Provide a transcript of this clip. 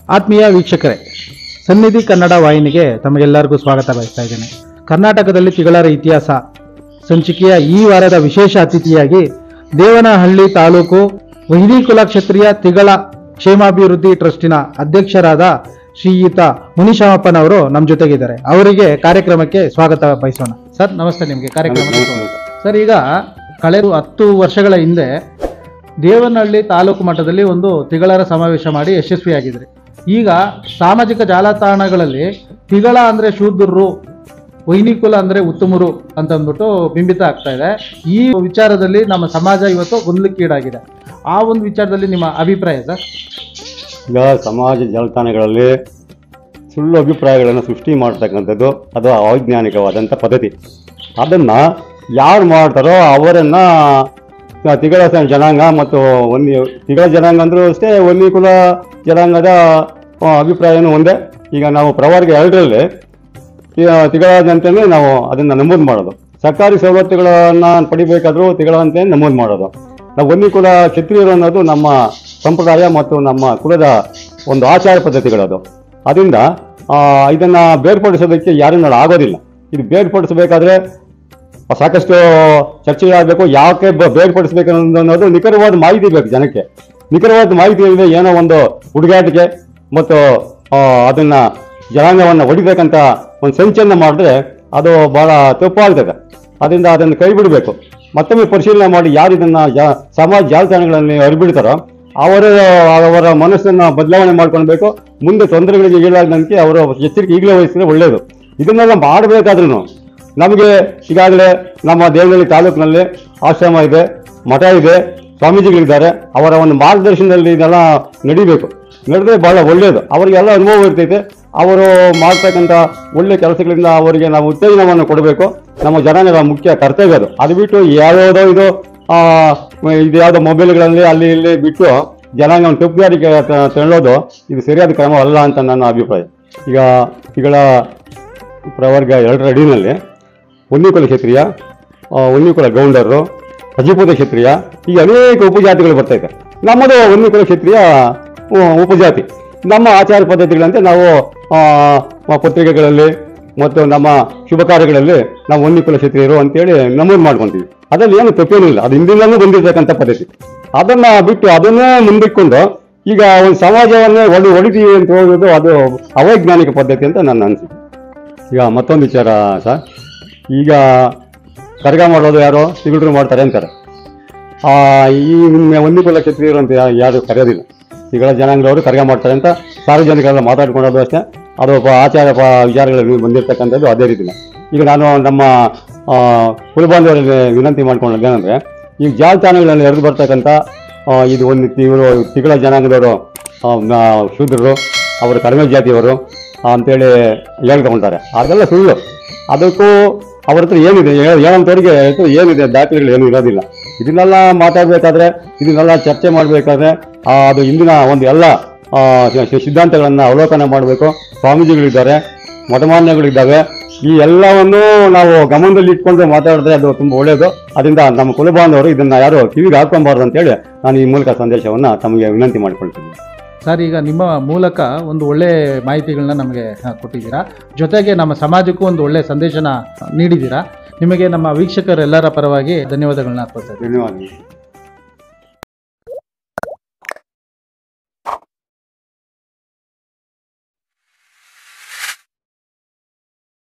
ಆತ್ಮೀಯ ವೀಕ್ಷಕರೇ ಸನ್ನಿಧಿ ಕನ್ನಡ ವಾಹಿನಿಗೆ ತಮಗೆಲ್ಲರಿಗೂ ಸ್ವಾಗತ ಬಯಸ್ತಾ ಇದ್ದೇನೆ ಕರ್ನಾಟಕದಲ್ಲಿ ತಿಗಳರ ಇತಿಹಾಸ ಸಂಚಿಕೆಯ ಈ ವಾರದ ವಿಶೇಷ ಅತಿಥಿಯಾಗಿ ದೇವನಹಳ್ಳಿ ತಾಲೂಕು ವೈದಿ ಕುಲ ಕ್ಷತ್ರಿಯ ತಿಗಳ ಕ್ಷೇಮಾಭಿವೃದ್ಧಿ ಟ್ರಸ್ಟಿನ ಅಧ್ಯಕ್ಷರಾದ ಶ್ರೀಯುತ ಮುನಿಶಾಮಪ್ಪನವರು ನಮ್ಮ ಜೊತೆಗಿದ್ದಾರೆ ಅವರಿಗೆ ಕಾರ್ಯಕ್ರಮಕ್ಕೆ ಸ್ವಾಗತ ಬಯಸೋಣ ಸರ್ ನಮಸ್ತೆ ನಿಮಗೆ ಕಾರ್ಯಕ್ರಮಕ್ಕೆ ಸ್ವಾಗತ ಸರ್ ಈಗ ಕಳೆದ ಹತ್ತು ವರ್ಷಗಳ ಹಿಂದೆ ದೇವನಹಳ್ಳಿ ತಾಲೂಕು ಮಟ್ಟದಲ್ಲಿ ಒಂದು ತಿಗಳರ ಸಮಾವೇಶ ಮಾಡಿ ಯಶಸ್ವಿಯಾಗಿದ್ರಿ ಈಗ ಸಾಮಾಜಿಕ ಜಾಲತಾಣಗಳಲ್ಲಿ ತಿಗಳ ಅಂದ್ರೆ ಶೂದ್ರರು ವೈನಿಕುಲ ಅಂದ್ರೆ ಉತ್ತಮರು ಅಂತ ಅಂದ್ಬಿಟ್ಟು ಬಿಂಬಿತ ಆಗ್ತಾ ಇದೆ ಈ ವಿಚಾರದಲ್ಲಿ ನಮ್ಮ ಸಮಾಜ ಇವತ್ತು ಗೊಂದಲಕ್ಕೀಡಾಗಿದೆ ಆ ಒಂದು ವಿಚಾರದಲ್ಲಿ ನಿಮ್ಮ ಅಭಿಪ್ರಾಯ ಸರ್ ಈಗ ಸಮಾಜ ಜಾಲತಾಣಗಳಲ್ಲಿ ಸುಳ್ಳು ಅಭಿಪ್ರಾಯಗಳನ್ನು ಸೃಷ್ಟಿ ಮಾಡ್ತಕ್ಕಂಥದ್ದು ಅದು ಅವೈಜ್ಞಾನಿಕವಾದಂಥ ಪದ್ಧತಿ ಅದನ್ನು ಯಾರು ಮಾಡ್ತಾರೋ ಅವರನ್ನು ತಿಗಳ ಸ- ಜನಾಂಗ ಮತ್ತು ಒಂದು ತಿಗಳ ಜನಾಂಗ ಅಂದರೂ ಅಷ್ಟೇ ಒಂದು ಕುಲ ಜನಾಂಗದ ಆ, ಅಭಿಪ್ರಾಯನೂ ಒಂದೇ ಈಗ ನಾವು ಪ್ರವರ್ಗ ಎರಡರಲ್ಲಿ ತಿಗಳ ಅಂತಲೇ ನಾವು ಅದನ್ನು ನಮೂದು ಮಾಡೋದು ಸರ್ಕಾರಿ ಸವಲತ್ತುಗಳನ್ನು ಪಡಿಬೇಕಾದ್ರೂ ತಿಗಳ ಅಂತ ನಮೂದು ಮಾಡೋದು ನಾವು ಒಂದು ಕುಲ ಕ್ಷತ್ರಿಯರು ಅನ್ನೋದು ನಮ್ಮ ಸಂಪ್ರದಾಯ ಮತ್ತು ನಮ್ಮ ಕುಲದ ಒಂದು ಆಚಾರ ಪದ್ಧತಿಗಳದು ಅದರಿಂದ ಆ, ಇದನ್ನ ಬೇರ್ಪಡಿಸೋದಕ್ಕೆ ಯಾರಿಂದ ಆಗೋದಿಲ್ಲ ಇದು ಬೇರ್ಪಡಿಸಬೇಕಾದ್ರೆ ಸಾಕಷ್ಟು ಚರ್ಚೆಗಳಾಗಬೇಕು ಯಾಕೆ ಬ- ಬೇರ್ಪಡಿಸಬೇಕು ಅನ್ನೋದು ಅನ್ನೋದು ನಿಖರವಾದ ಮಾಹಿತಿ ಬೇಕು ಜನಕ್ಕೆ ನಿಖರವಾದ ಮಾಹಿತಿ ಇಲ್ಲದೆ ಏನೋ ಒಂದು ಹುಡುಗಾಟಿಕೆ ಮತ್ತು ಆ, ಅದನ್ನ ಜನಾಂಗವನ್ನು ಹೊಡಿಬೇಕಂತ ಒಂದು ಸಂಚನ್ನು ಮಾಡಿದ್ರೆ ಅದು ಬಹಳ ತಪ್ಪಾಗ್ತದೆ ಅದರಿಂದ ಅದನ್ನು ಕೈ ಬಿಡಬೇಕು ಮತ್ತೊಮ್ಮೆ ಪರಿಶೀಲನೆ ಮಾಡಿ ಯಾರು ಇದನ್ನ ಜಾ- ಸಮಾಜ ಜಾಲತಾಣಗಳಲ್ಲಿ ಹರಿಬಿಡ್ತಾರೋ ಅವರ ಅವರ ಮನಸ್ಸನ್ನು ಬದಲಾವಣೆ ಮಾಡ್ಕೊಳ್ಬೇಕು ಮುಂದೆ ತೊಂದರೆಗಳಿಗೆ ಈಡಾಗದಂತೆ ಅವರ ಎಚ್ಚರಿಕೆ ಈಗಲೇ ವಹಿಸಿದ್ರೆ ಒಳ್ಳೆಯದು ಇದನ್ನೆಲ್ಲ ಮಾಡಬೇಕಾದ್ರೂ ನಮಗೆ ಈಗಾಗಲೇ ನಮ್ಮ ದೇವನಹಳ್ಳಿ ತಾಲೂಕಿನಲ್ಲಿ ಆಶ್ರಮ ಇದೆ ಮಠ ಇದೆ ಸ್ವಾಮೀಜಿಗಳಿದ್ದಾರೆ ಅವರ ಒಂದು ಮಾರ್ಗದರ್ಶನದಲ್ಲಿ ಇದೆಲ್ಲ ನಡಿಬೇಕು ನಡೆದ್ರೆ ಬಹಳ ಒಳ್ಳೆಯದು ಅವರಿಗೆಲ್ಲ ಅನುಭವ ಇರ್ತೈತೆ ಅವರು ಮಾಡ್ತಕ್ಕಂಥ ಒಳ್ಳೆ ಕೆಲಸಗಳಿಂದ ಅವರಿಗೆ ನಾವು ಉತ್ತೇಜನವನ್ನು ಕೊಡಬೇಕು ನಮ್ಮ ಜನಾಂಗದ ಮುಖ್ಯ ಕರ್ತವ್ಯ ಅದು ಅದು ಬಿಟ್ಟು ಯಾವ್ಯಾವುದೋ ಇದು ಆ, ಇದು ಯಾವುದೋ ಮೊಬೈಲ್ಗಳಲ್ಲಿ ಅಲ್ಲಿ ಇಲ್ಲಿ ಬಿಟ್ಟು ಜನಾಂಗವನ್ನು ತಪ್ಪುದಾರಿಗೆ ತ- ತಳ್ಳೋದು ಇದು ಸರಿಯಾದ ಕ್ರಮ ಅಲ್ಲ ಅಂತ ನನ್ನ ಅಭಿಪ್ರಾಯ ಈಗ ಈಗಳ ಪ್ರವರ್ಗ ಎರಡರ ಅಡಿನಲ್ಲಿ ಒಂದಿಕುಲ ಕ್ಷತ್ರಿಯ ಆ, ಒಂದಿಕುಲ ಗೌಂಡರು ಅಜಿಪೂತ ಕ್ಷತ್ರಿಯ ಈ ಅನೇಕ ಉಪಜಾತಿಗಳು ಬರ್ತೈತೆ ನಮ್ಮದು ಒಂದಿಕುಲ ಕ್ಷತ್ರಿಯ ಉ, ಉಪಜಾತಿ ನಮ್ಮ ಆಚಾರ ಪದ್ಧತಿಗಳಂತೆ ನಾವು ಆ, ಆ, ಪತ್ರಿಕೆಗಳಲ್ಲಿ ಮತ್ತು ನಮ್ಮ ಶುಭ ಕಾರ್ಯಗಳಲ್ಲಿ ನಾವು ಒಂದಿಕುಲ ಕ್ಷತ್ರಿಯರು ಅಂತೇಳಿ ನಮೂದು ಮಾಡ್ಕೊಂತೀವಿ ಅದ್ರಲ್ಲಿ ಏನು ತಪ್ಪೇನಿಲ್ಲ ಅದು ಹಿಂದಿನಲ್ಲೂ ಬಂದಿರತಕ್ಕಂಥ ಪದ್ಧತಿ ಅದನ್ನ ಬಿಟ್ಟು ಅದನ್ನೇ ಮುಂದಿಟ್ಕೊಂಡು ಈಗ ಒಂದು ಸಮಾಜವನ್ನೇ ಒಡಿ ಹೊಡಿತೀವಿ ಅಂತ ಹೋಗೋದು ಅದು ಅವೈಜ್ಞಾನಿಕ ಪದ್ಧತಿ ಅಂತ ನನ್ನ ಅನಿಸಿಕೆ ಈಗ ಮತ್ತೊಂದು ವಿಚಾರ ಸರ್ ಈಗ ಕರಗ ಮಾಡೋದು ಯಾರೋ ಸಿಗುಡ್ರು ಮಾಡ್ತಾರೆ ಅಂತಾರೆ ಆ, ಈ ನಿಮ್ಮ ಒಂದು ಕುಲ ಕ್ಷತ್ರಿಯರು ಅಂತ ಯಾ- ಯಾರು ಕರೆಯೋದಿಲ್ಲ ಈಗಳ ಜನಾಂಗದವರು ಕರಗ ಮಾಡ್ತಾರೆ ಅಂತ ಸಾರ್ವಜನಿಕರೆಲ್ಲ ಮಾತಾಡ್ಕೊಳ್ಳೋದು ಅಷ್ಟೇ ಅದು ಪ- ಆಚಾರ ಪ ವಿಚಾರಗಳಲ್ಲಿ ಬಂದಿರತಕ್ಕಂಥದ್ದು ಅದೇ ರೀತಿನ ಈಗ ನಾನು ನಮ್ಮ ಆ, ಕುಲಬಾಂಧವರಲ್ಲಿ ವಿನಂತಿ ಮಾಡ್ಕೊಳ್ಳೋದು ಏನಂದರೆ ಈ ಜಾಲತಾಣಗಳಲ್ಲಿ ಹರಿದು ಬರ್ತಕ್ಕಂಥ ಆ, ಇದು ಒಂದು ಇವರು ತಿಗಳ ಜನಾಂಗದವರು ಆ, ನ- ಶೂದ್ರರು ಅವರು ಕಡಿಮೆ ಜಾತಿಯವರು ಅಂತೇಳಿ ಹೇಳ್ಕೊಂತಾರೆ ಅದೆಲ್ಲ ಸುಳ್ಳು ಅದಕ್ಕೂ ಅವ್ರ ಹತ್ರ ಏನಿದೆ ಹೇಳ- ಹೇಳೋಂಥವ್ರಿಗೆ ಹತ್ರ ಏನಿದೆ ದಾಖಲೆಗಳು ಏನೂ ಇರೋದಿಲ್ಲ ಇದನ್ನೆಲ್ಲ ಮಾತಾಡಬೇಕಾದ್ರೆ ಇದನ್ನೆಲ್ಲ ಚರ್ಚೆ ಮಾಡಬೇಕಾದ್ರೆ ಅದು ಇಂದಿನ ಒಂದು ಎಲ್ಲ ಆ, ಸಿ- ಸಿದ್ಧಾಂತಗಳನ್ನು ಅವಲೋಕನ ಮಾಡಬೇಕು ಸ್ವಾಮೀಜಿಗಳಿದ್ದಾರೆ ಮಠಮಾನ್ಯಗಳಿದ್ದಾವೆ ಈ ಎಲ್ಲವನ್ನು ನಾವು ಗಮನದಲ್ಲಿ ಇಟ್ಕೊಂಡು ಮಾತಾಡಿದ್ರೆ ಅದು ತುಂಬ ಒಳ್ಳೆಯದು ಅದರಿಂದ ನಮ್ಮ ಕುಲಬಾಂಧವರು ಇದನ್ನು ಯಾರು ಕಿವಿಗೆ ಹಾಕ್ಕೊಬಾರ್ದು ಅಂತೇಳಿ ನಾನು ಈ ಮೂಲಕ ಸಂದೇಶವನ್ನು ತಮಗೆ ವಿನಂತಿ ಮಾಡಿಕೊಳ್ತೀನಿ ಸರ್ ಈಗ ನಿಮ್ಮ ಮೂಲಕ ಒಂದು ಒಳ್ಳೆ ಮಾಹಿತಿಗಳನ್ನ ನಮಗೆ ಆ, ಕೊಟ್ಟಿದ್ದೀರಾ ಜೊತೆಗೆ ನಮ್ಮ ಸಮಾಜಕ್ಕೂ ಒಂದು ಒಳ್ಳೆ ಸಂದೇಶನ ನೀಡಿದ್ದೀರಾ ನಿಮಗೆ ನಮ್ಮ ವೀಕ್ಷಕರೆಲ್ಲರ ಪರವಾಗಿ ಧನ್ಯವಾದಗಳನ್ನ ಅರ್ಪಿಸ್ತಾ ಇದ್ದೀನಿ ಧನ್ಯವಾದಗಳು